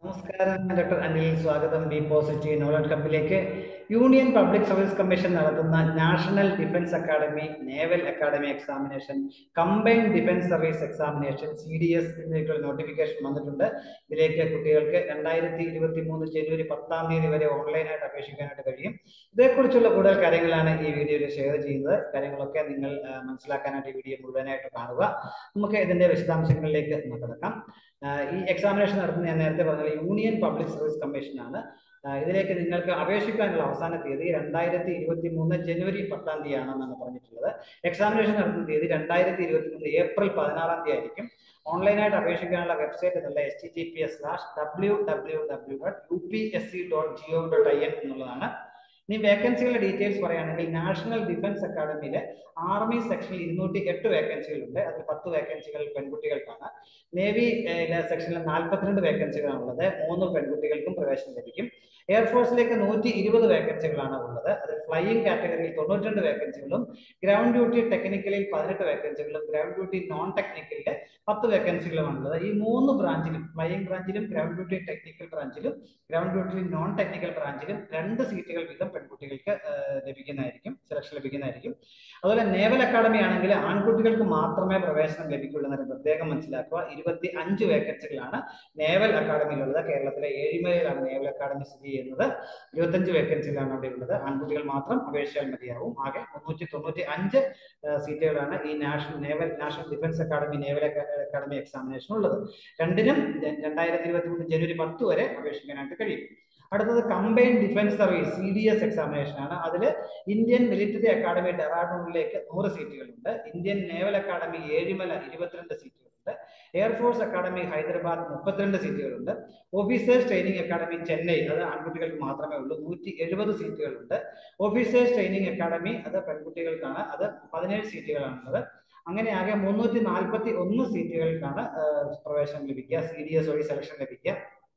നമസ്കാരം ഡോക്ടർ അനിൽ സ്വാഗതം B positive knowledge ഹബിലേക്ക് യൂണിയൻ പബ്ലിക് സർവീസ് കമ്മീഷൻ നടത്തുന്ന national defence academy naval academy examination combined defence service examination C D S എന്നിവയ്ക്കുള്ള notification വന്നിട്ടുണ്ട് ഇതിലേക്ക് കുട്ടികൾക്ക് രണ്ടായിരത്തി ഇരുപത്തി മൂന്ന് ജനുവരി പത്താം തീയതി വരെ ഓൺലൈനായിട്ട് അപേക്ഷിക്കാനായിട്ട് കഴിയും ഇതേക്കുറിച്ചുള്ള കൂടുതൽ കാര്യങ്ങളാണ് ഈ വീഡിയോയിൽ ഷെയർ ചെയ്യുന്നത് കാര്യങ്ങളൊക്കെ നിങ്ങൾ ആ, മനസ്സിലാക്കാനായിട്ട് ഈ വീഡിയോ മുഴുവനായിട്ട് കാണുക നമുക്ക് ഇതിന്റെ വിശദാംശങ്ങളിലേക്ക് ഒന്ന് കിടക്കാം ആഹ് ഈ എക്സാമിനേഷൻ നടത്തുന്ന ഞാൻ നേരത്തെ പറഞ്ഞ യൂണിയൻ പബ്ലിക് സർവീസ് കമ്മീഷൻ ആണ് ആഹ് ഇതിലേക്ക് നിങ്ങൾക്ക് അപേക്ഷിക്കാനുള്ള അവസാന തീയതി രണ്ടായിരത്തി ഇരുപത്തി മൂന്ന് ജനുവരി പത്താം തീയതി ആണെന്നാണ് പറഞ്ഞിട്ടുള്ളത് എക്സാമിനേഷൻ നടത്തുന്ന തീയതി രണ്ടായിരത്തി ഇരുപത്തി മൂന്ന് ഏപ്രിൽ പതിനാറാം തീയതി ആയിരിക്കും ഓൺലൈനായിട്ട് അപേക്ഷിക്കാനുള്ള വെബ്സൈറ്റ് എന്നുള്ള H T T P S slash W W W dot U P S C dot G O dot I N എന്നുള്ളതാണ് ഇനി വേക്കൻസികളുടെ ഡീറ്റെയിൽസ് പറയുകയാണെങ്കിൽ നാഷണൽ ഡിഫൻസ് അക്കാദമിയിലെ ആർമി സെക്ഷനിൽ ഇരുന്നൂറ്റി എട്ട് വേക്കൻസികളുണ്ട് അതിൽ പത്ത് വേക്കൻസികൾ പെൺകുട്ടികൾക്കാണ് നേവി സെക്ഷനിൽ നാൽപ്പത്തിരണ്ട് വേക്കൻസികളാണുള്ളത് മൂന്ന് പെൺകുട്ടികൾക്കും പ്രവേശനം ലഭിക്കും എയർഫോഴ്സിലേക്ക് നൂറ്റി ഇരുപത് വേക്കൻസികളാണ് ഉള്ളത് അതിൽ ഫ്ലൈയിങ് കാറ്റഗറിയിൽ തൊണ്ണൂറ്റിരണ്ട് വേക്കൻസികളും ഗ്രൗണ്ട് ഡ്യൂട്ടി ടെക്നിക്കലിൽ പതിനെട്ട് വേക്കൻസികളും ഗ്രൗണ്ട് ഡ്യൂട്ടി നോൺ ടെക്നിക്കലിൽ പത്ത് വേക്കൻസികളുമാണ് ഉള്ളത് ഈ മൂന്ന് ബ്രാഞ്ചിലും ഫ്ലൈയിങ് ബ്രാഞ്ചിലും ഗ്രൗണ്ട് ഡ്യൂട്ടി ടെക്നിക്കൽ ബ്രാഞ്ചിലും ഗ്രൗണ്ട് ഡ്യൂട്ടി നോൺ ടെക്നിക്കൽ ബ്രാഞ്ചിലും രണ്ട് സീറ്റുകൾ വീതം പെൺകുട്ടികൾക്ക് ഏഹ്, ലഭിക്കുന്നതായിരിക്കും സെലക്ഷൻ ലഭിക്കുന്നതായിരിക്കും അതുപോലെ നേവൽ അക്കാദമി ആണെങ്കിൽ ആൺകുട്ടികൾക്ക് മാത്രമേ പ്രവേശനം ലഭിക്കുള്ളൂ എന്ന് പ്രത്യേകം മനസ്സിലാക്കുക ഇരുപത്തി അഞ്ച് വേക്കൻസികളാണ് നേവൽ അക്കാദമിയിലുള്ളത് കേരളത്തിലെ ഏഴിമലയിലാണ് നേവൽ അക്കാദമി സ്ഥിതി ചെയ്യുന്നത് ഇരുപത്തഞ്ച് വേക്കൻസികളാണ് അവിടെ ഉള്ളത് ആൺകുട്ടികൾ മാത്രം അപേക്ഷിച്ചാൽ മതിയാവും ആകെ മുന്നൂറ്റി തൊണ്ണൂറ്റി അഞ്ച് സീറ്റുകളാണ് ഈ national naval national defence academy naval aca- academy examination ഉള്ളത് രണ്ടിനും രണ്ടായിരത്തി ഇരുപത്തി മൂന്ന് ജനുവരി പത്ത് വരെ അപേക്ഷിക്കാനായിട്ട് കഴിയും അടുത്തത് combined defence service C D S examination ആണ് അതിൽ ഇന്ത്യൻ മിലിറ്ററി അക്കാദമി ഡെറാഡൂണിലേക്ക് നൂറ് സീറ്റുകളുണ്ട് ഇന്ത്യൻ നേവൽ അക്കാദമി ഏഴിമല ഇരുപത്തിരണ്ട് സീറ്റുകളുണ്ട് എയർഫോഴ്സ് അക്കാദമി ഹൈദരാബാദ് മുപ്പത്തിരണ്ട് സീറ്റുകളുണ്ട് ഓഫീസേഴ്സ് ട്രെയിനിങ് അക്കാദമി ചെന്നൈ അത് ആൺകുട്ടികൾക്ക് മാത്രമേ ഉള്ളൂ നൂറ്റി എഴുപത് സീറ്റുകളുണ്ട് ഓഫീസേഴ്സ് ട്രെയിനിങ് അക്കാദമി അത് പെൺകുട്ടികൾക്കാണ് അത് പതിനേഴ് സീറ്റുകളാണുള്ളത് അങ്ങനെ ആകെ മുന്നൂറ്റി നാൽപ്പത്തി ഒന്ന് സീറ്റുകൾക്കാണ് ആ, പ്രവേശനം ലഭിക്കുക സി ഡി എസ് വഴി സെലക്ഷൻ ലഭിക്കുക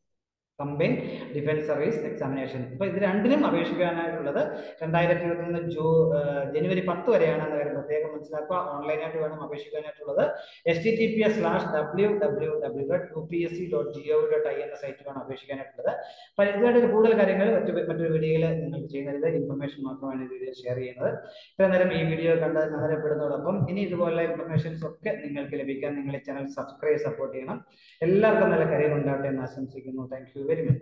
കമ്പൈൻ ഡിഫൻസ് സർവീസ് എക്സാമിനേഷൻ ഇപ്പൊ ഇത് രണ്ടിനും അപേക്ഷിക്കാനായിട്ടുള്ളത് രണ്ടായിരത്തി ഇരുപത്തി മൂന്ന് ജൂ ആ, ജനുവരി പത്ത് വരെയാണ് എന്ന കാര്യം പ്രത്യേകം മനസ്സിലാക്കുക ഓൺലൈനായിട്ട് വേണം അപേക്ഷിക്കാനായിട്ടുള്ളത് H T T P S slash W W W dot U P S C dot G O dot I എന്ന സൈറ്റിലാണ് അപേക്ഷിക്കാനായിട്ടുള്ളത് അപ്പൊ ഇതുമായിട്ട് കൂടുതൽ കാര്യങ്ങൾ മറ്റു മറ്റൊരു വീഡിയോയിൽ നിങ്ങൾക്ക് ചെയ്യുന്നത് ഇൻഫർമേഷൻ മാത്രമാണ് ഈ വീഡിയോ ഷെയർ ചെയ്യുന്നത് ഇത്രയും നേരം ഈ വീഡിയോ കണ്ട് നഗരപ്പെടുന്നതോടൊപ്പം ഇനി ഇതുപോലുള്ള ഇൻഫർമേഷൻസ് ഒക്കെ നിങ്ങൾക്ക് ലഭിക്കാൻ നിങ്ങൾ ഈ ചാനൽ സബ്സ്ക്രൈബ് സപ്പോർട്ട് ചെയ്യണം എല്ലാവർക്കും നല്ല കരിയർ ഉണ്ടാവട്ടെ എന്ന് ആശംസിക്കുന്നു താങ്ക് യു വെരി മച്ച്